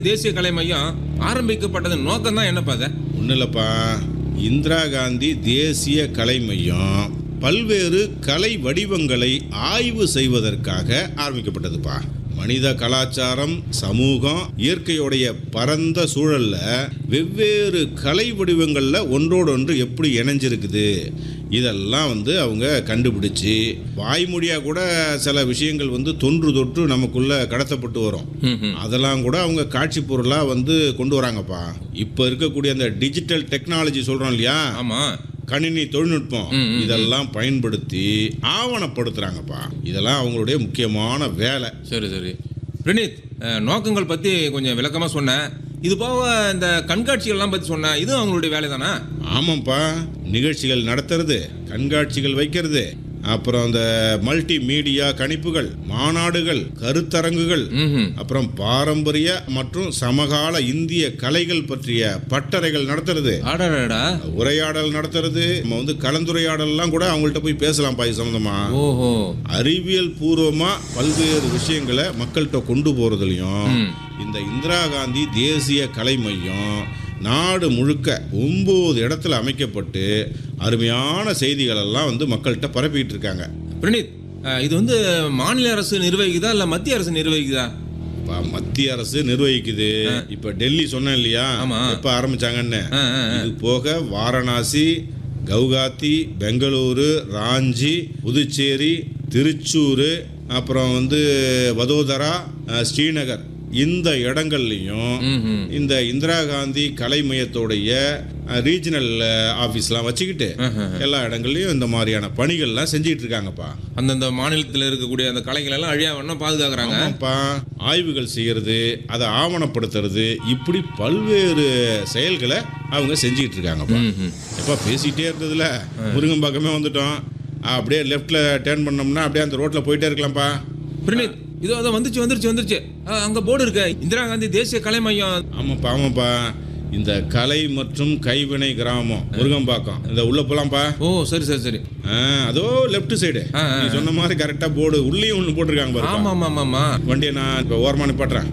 தேசிய கலை மையம் ஆரம்பிக்கப்பட்டது நோக்கம் தான் என்னப்பா அது ஒன்றும் இல்லைப்பா இந்திரா காந்தி தேசிய கலை மையம் பல்வேறு கலை வடிவங்களை ஆய்வு செய்வதற்காக ஆரம்பிக்கப்பட்டதுப்பா மனித கலாச்சாரம் சமூகம் இயற்கையுடைய பரந்த சூழல்ல வெவ்வேறு கலை வடிவங்கள்ல ஒன்றோடொன்று எப்படி இணைஞ்சிருக்குது இதெல்லாம் வந்து அவங்க கண்டுபிடிச்சு வாய்மொழியா கூட சில விஷயங்கள் வந்து தொன்று தொற்று நமக்குள்ள கடத்தப்பட்டு வரும் ம்ஹும். அதெல்லாம் கூட அவங்க காட்சி பொருளாக வந்து கொண்டு வராங்கப்பா இப்போ இருக்கக்கூடிய அந்த டிஜிட்டல் டெக்னாலஜி சொல்கிறோம் இல்லையா ஆமா கணினி தொழில்நுட்பம் இதெல்லாம் பயன்படுத்தி ஆவணப்படுத்துகிறாங்கப்பா இதெல்லாம் அவங்களுடைய முக்கியமான வேலை சரி சரி பிரணீத் அஹ், நோக்கங்கள் பத்தி கொஞ்சம் விளக்கமா சொன்னேன் இது போக இந்த கண்காட்சிகள்லாம் பத்தி சொன்னேன் இதுவும் அவங்களுடைய வேலை தானே ஆமாம்ப்பா நிகழ்ச்சிகள் நடத்துறது கண்காட்சிகள் வைக்கிறது அப்புறம் அந்த மல்டி மீடியா கணிப்புகள் மாநாடுகள் கருத்தரங்குகள் ம் அப்புறம் பாரம்பரிய மற்றும் சமகால இந்திய கலைகள் பற்றிய பட்டறைகள் நடத்துறது ஆடாடாடா உரையாடல் நடத்துறது நம்ம வந்து கலந்துரையாடல்லாம் கூட அவங்கள்ட்ட போய் பேசலாம் இது சம்பந்தமா ஓஹோ அறிவியல் பூர்வமா பல்வேறு விஷயங்களை மக்கள்கிட்ட கொண்டு போறதுலயும் இந்த இந்திரா காந்தி தேசிய கலை மையம் நாடு முழுக்க ஒன்பது இடத்துல அமைக்கப்பட்டு அருமையான செய்திகள் எல்லாம் வந்து மக்கள்கிட்ட பரப்பிட்டு இருக்காங்க பிரணீத் அஹ், இது வந்து மாநில அரசு நிர்வகிக்குதா இல்ல மத்திய அரசு நிர்வகிக்குதா இப்ப மத்திய அரசு நிர்வகிக்குது இப்ப டெல்லி சொன்னேன் இல்லையா ஆமா. எப்ப ஆரம்பிச்சாங்கன்னு ஆ, ஆ, ஆ. இது போக வாரணாசி கவுகாத்தி பெங்களூரு ராஞ்சி புதுச்சேரி திருச்சூர் அப்புறம் வந்து வதோதரா அஹ், ஸ்ரீநகர் இந்த இடங்கள்லையும் ம்ஹும். இந்த இந்திரா காந்தி கலை மையத்தோடைய ரீஜனல் ஆஃபீஸ்லாம் வச்சுக்கிட்டு எல்லா இடங்கள்லையும் இந்த மாதிரியான பணிகள்லாம் செஞ்சுட்டு இருக்காங்கப்பா அந்தந்த மாநிலத்தில் இருக்கக்கூடிய அந்த கலைகள் எல்லாம் அழியா வண்ணம் பாதுகாக்கிறாங்க ஆமாப்பா ஆய்வுகள் செய்யறது அதை ஆவணப்படுத்துறது இப்படி பல்வேறு செயல்களை அவங்க செஞ்சுட்டு இருக்காங்கப்பா ம்ஹும். எப்பா பேசிட்டே இருந்ததுல முருங்கம்பாக்கமே வந்துட்டோம் அப்படியே லெஃப்ட்ல டேர்ன் பண்ணோம்னா அப்படியே அந்த ரோட்ல போயிட்டே இருக்கலாம்ப்பா பிரணீத் இதோ அதோ வந்துருச்சு வந்துருச்சு வந்துருச்சு அஹ், அங்க போர்டு இருக்கு இந்திரா காந்தி தேசிய கலை மையம் ஆமாப்பா ஆமாப்பா இந்த கலை மற்றும் கைவினை கிராமம் முருங்கம்பாக்கம் இந்த உள்ள போலாம்ப்பா ஓ சரி சரி சரி ஆ, அதோ லெஃப்ட் சைடு ஆ, ஆ, நீ சொன்ன மாதிரி கரெக்டா போர்டு உள்ளேயும் ஒன்று போட்டிருக்காங்க பாருப்பா ஆமா ஆமா ஆமா ஆமா வண்டியை நான் இப்போ ஓரமா நிப்பாட்டுறேன்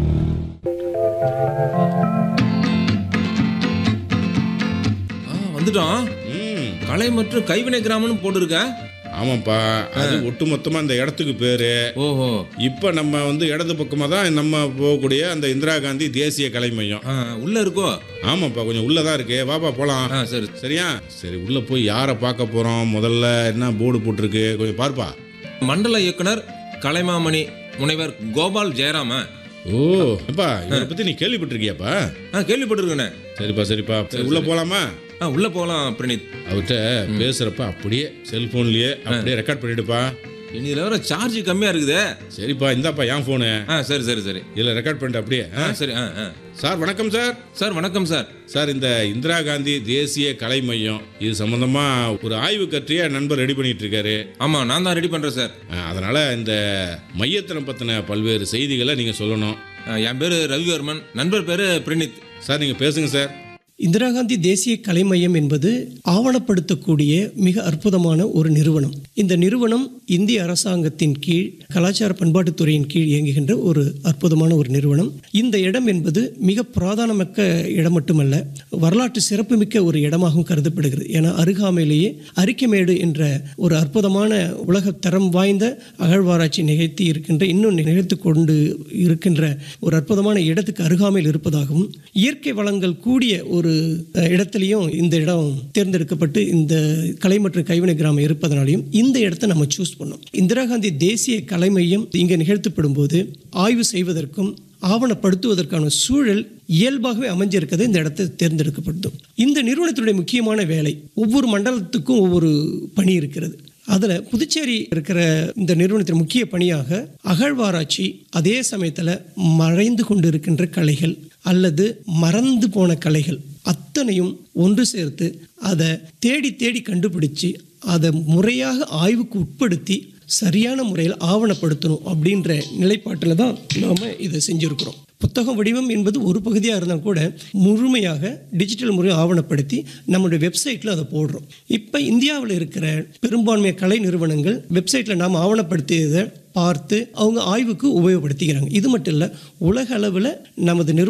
ஆ, வந்துட்டோம் ம் கலை மற்றும் கைவினை கிராமம்னு போட்டிருக்க ஆமாப்பா அது ஒட்டுமொத்தமா அந்த இடத்துக்கு பேரு ஓஹோ இப்ப நம்ம வந்து இடது பக்கமா தான் நம்ம போகக்கூடிய அந்த இந்திரா காந்தி தேசிய கலை மையம் ஆ, உள்ள இருக்கோ ஆமாப்பா கொஞ்சம் உள்ளதான் இருக்கு வாப்பா போலாம் ஆ சரி சரியா சரி உள்ள போய் யாரை பார்க்க போறோம் முதல்ல என்ன போர்டு போட்டிருக்கு கொஞ்சம் பார்ப்பா மண்டல இயக்குனர் கலைமாமணி முனைவர் கோபால் ஜெயராம ஓ அப்பா இவரை பத்தி நீ கேள்விப்பட்டிருக்கியாப்பா ஆ கேள்விப்பட்டிருக்கேனே சரிப்பா சரிப்பா சரி உள்ள போலாமா ஆ உள்ள போகலாம் பிரணீத் அவர்கிட்ட பேசுறப்ப அப்படியே செல்போன்லயே அப்படியே ரெக்கார்ட் பண்ணிடுப்பா இதில் வேற சார்ஜ் கம்மியா இருக்குதே சரிப்பா இந்தாப்பா என் போனு ஆ சரி சரி சரி இதுல ரெக்கார்ட் பண்ணிட்டு அப்படியே ஆ சரி ஆ ஆ சார் வணக்கம் சார் சார் வணக்கம் சார் சார் இந்த இந்திரா காந்தி தேசிய கலை மையம் இது சம்பந்தமா ஒரு ஆய்வு கற்றிய நண்பர் ரெடி பண்ணிட்டு இருக்காரு ஆமா நான் தான் ரெடி பண்றேன் சார் அஹ், அதனால இந்த மையத்தினை பத்தின பல்வேறு செய்திகளை நீங்க சொல்லணும் ஆ, என் பேரு ரவிவர்மன் நண்பர் பேரு பிரணீத் சார் நீங்க பேசுங்க சார் இந்திரா காந்தி தேசிய கலை மையம் என்பது ஆவணப்படுத்தக்கூடிய மிக அற்புதமான ஒரு நிறுவனம் இந்த நிறுவனம் இந்திய அரசாங்கத்தின் கீழ் கலாச்சார பண்பாட்டுத்துறையின் கீழ் இயங்குகின்ற ஒரு அற்புதமான ஒரு நிறுவனம் இந்த இடம் என்பது மிக புராதனமிக்க இடம் மட்டுமல்ல வரலாற்று சிறப்புமிக்க ஒரு இடமாகவும் கருதப்படுகிறது ஏன்னா அருகாமையிலேயே அரிக்கமேடு என்ற ஒரு அற்புதமான உலக தரம் வாய்ந்த அகழ்வாராய்ச்சி நிகழ்த்தி இருக்கின்ற இன்னும் நிகழ்த்து கொண்டு இருக்கின்ற ஒரு அற்புதமான இடத்துக்கு அருகாமையில் இருப்பதாகவும் இயற்கை வளங்கள் கூடிய ஒரு அஹ், இடத்துலையும் இந்த இடம் தேர்ந்தெடுக்கப்பட்டு இந்த கலை மற்றும் கைவினை கிராமம் இருப்பதனாலையும் இந்த இடத்தை நம்ம சூஸ் பண்ணோம் இந்திரா காந்தி தேசிய கலை மையம் இங்கே நிகழ்த்தப்படும் போது ஆய்வு செய்வதற்கும் ஆவணப்படுத்துவதற்கான சூழல் இயல்பாகவே அமைஞ்சிருக்கிறது இந்த இடத்தை தேர்ந்தெடுக்கப்பட்டதும் இந்த நிறுவனத்தினுடைய முக்கியமான வேலை ஒவ்வொரு மண்டலத்துக்கும் ஒவ்வொரு பணி இருக்கிறது அதில் புதுச்சேரி இருக்கிற இந்த நிறுவனத்தின் முக்கிய பணியாக அகழ்வாராய்ச்சி அதே சமயத்தில் மறைந்து கொண்டு இருக்கின்ற கலைகள் அல்லது மறந்து போன கலைகள் அத்தனையும் ஒன்று சேர்த்து அதை தேடி தேடி கண்டுபிடிச்சு அதை முறையாக ஆய்வுக்கு உட்படுத்தி சரியான முறையில் ஆவணப்படுத்தணும் அப்படின்ற நிலைப்பாட்டில் தான் நாம் இதை செஞ்சுருக்கிறோம் புத்தக வடிவம் என்பது ஒரு பகுதியாக இருந்தால் கூட முழுமையாக டிஜிட்டல் முறையை ஆவணப்படுத்தி நம்மளுடைய வெப்சைட்டில் அதை போடுறோம் இப்போ இந்தியாவில் இருக்கிற பெரும்பான்மை கலை நிறுவனங்கள் வெப்சைட்டில் நாம் ஆவணப்படுத்தியதை பார்த்து அவங்க ஆய்வுக்கு உபயோகப்படுத்திக்கிறாங்க இது மட்டும் இல்லை உலக அளவில் நமது நிறுவனம்